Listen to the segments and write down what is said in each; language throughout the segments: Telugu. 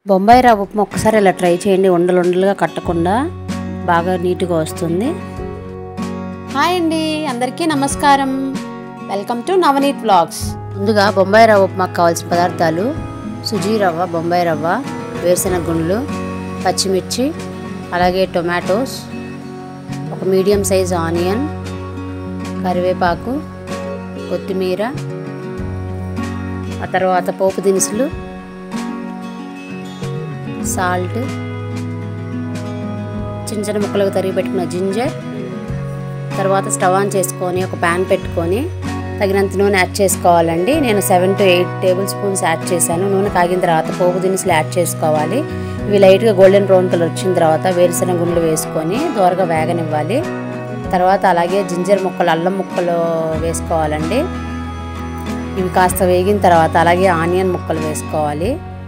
బొంబాయి రవ్వ ఉప్మా ఒక్కసారి ఇలా ట్రై చేయండి ఉండలు ఉండలుగా కట్టకుండా బాగా నీట్గా వస్తుంది హాయ్ అండి అందరికీ నమస్కారం వెల్కమ్ టు నవనీత్ బ్లాగ్స్ ముందుగా బొంబాయి రవ్వ ఉప్మాకు కావాల్సిన పదార్థాలు సుజీ రవ్వ బొంబాయి రవ్వ వేరుశెనగ గుండ్లు పచ్చిమిర్చి అలాగే టొమాటోస్ ఒక మీడియం సైజ్ ఆనియన్ కరివేపాకు కొత్తిమీర ఆ తర్వాత పోపు దినుసులు సాల్ట్ చిన్న చిన్న ముక్కలుగా తరిగి పెట్టుకున్న జింజర్ తర్వాత స్టవ్ ఆన్ చేసుకొని ఒక ప్యాన్ పెట్టుకొని తగినంత నూనె యాడ్ చేసుకోవాలండి నేను seven to eight tablespoons add చేశాను నూనె కాగిన తర్వాత పోపు దినుసులు యాడ్ చేసుకోవాలి ఇవి లైట్గా గోల్డెన్ బ్రౌన్ కలర్ వచ్చిన తర్వాత వేరుశెనగ గుండ్లు వేసుకొని దోరగా వేగనివ్వాలి తర్వాత అలాగే జింజర్ ముక్కలు అల్లం ముక్కలు వేసుకోవాలండి ఇవి కాస్త వేగిన తర్వాత అలాగే ఆనియన్ ముక్కలు వేసుకోవాలి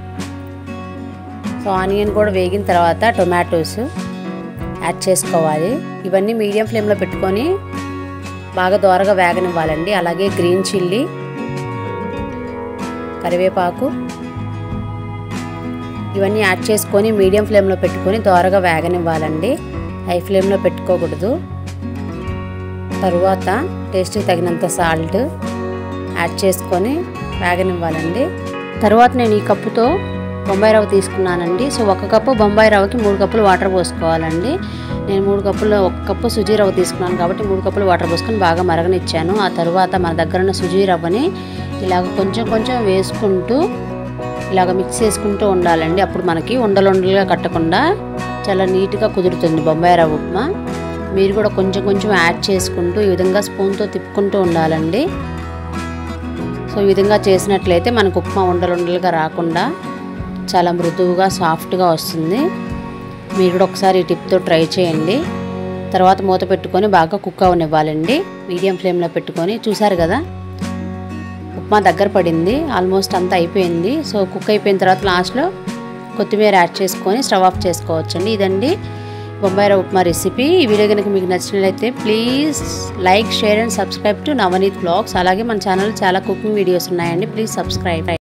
సో ఆనియన్ కూడా వేగిన తర్వాత టొమాటోస్ యాడ్ చేసుకోవాలి ఇవన్నీ మీడియం ఫ్లేమ్లో పెట్టుకొని బాగా దోరగా వేగనివ్వాలండి అలాగే గ్రీన్ చిల్లీ కరివేపాకు ఇవన్నీ యాడ్ చేసుకొని మీడియం ఫ్లేమ్లో పెట్టుకొని దోరగా వేగనివ్వాలండి హై ఫ్లేమ్లో పెట్టుకోకూడదు తరువాత టేస్ట్కి తగినంత సాల్ట్ యాడ్ చేసుకొని వేగనివ్వాలండి తర్వాత నేను ఈ కప్పుతో బొంబాయి రవ్వ తీసుకున్నానండి సో ఒక కప్పు బొంబాయి రవ్వకి మూడు కప్పులు వాటర్ పోసుకోవాలండి నేను మూడు కప్పులు ఒక కప్పు సుజీ రవ్వ తీసుకున్నాను కాబట్టి మూడు కప్పులు వాటర్ పోసుకొని బాగా మరగనిచ్చాను ఆ తర్వాత మన దగ్గర ఉన్న సుజీ రవ్వని ఇలాగ కొంచెం కొంచెం వేసుకుంటూ ఇలాగ మిక్స్ చేసుకుంటూ ఉండాలండి అప్పుడు మనకి ఉండలుండలుగా కట్టకుండా చాలా నీట్గా కుదురుతుంది బొంబాయి రవ్వ ఉప్మా మీరు కూడా కొంచెం కొంచెం యాడ్ చేసుకుంటూ ఈ విధంగా స్పూన్తో తిప్పుకుంటూ ఉండాలండి సో ఈ విధంగా చేసినట్లయితే మనకు ఉప్మా ఉండలుండలుగా రాకుండా చాలా మృదువుగా సాఫ్ట్గా వస్తుంది మీరు కూడా ఒకసారి ఈ టిప్తో ట్రై చేయండి తర్వాత మూత పెట్టుకొని బాగా కుక్ అవనివ్వాలండి మీడియం ఫ్లేమ్లో పెట్టుకొని చూసారు కదా ఉప్మా దగ్గర పడింది ఆల్మోస్ట్ అంతా అయిపోయింది సో కుక్ అయిపోయిన తర్వాత లాస్ట్లో కొత్తిమీర యాడ్ చేసుకొని స్టవ్ ఆఫ్ చేసుకోవచ్చండి ఇదండి బొంబాయి రవ్వ ఉప్మా రెసిపీ ఈ వీడియో కనుక మీకు నచ్చినట్లయితే please like share and subscribe to Navneet blogs అలాగే మన ఛానల్ చాలా కుకింగ్ వీడియోస్ ఉన్నాయండి ప్లీజ్ సబ్స్క్రైబ్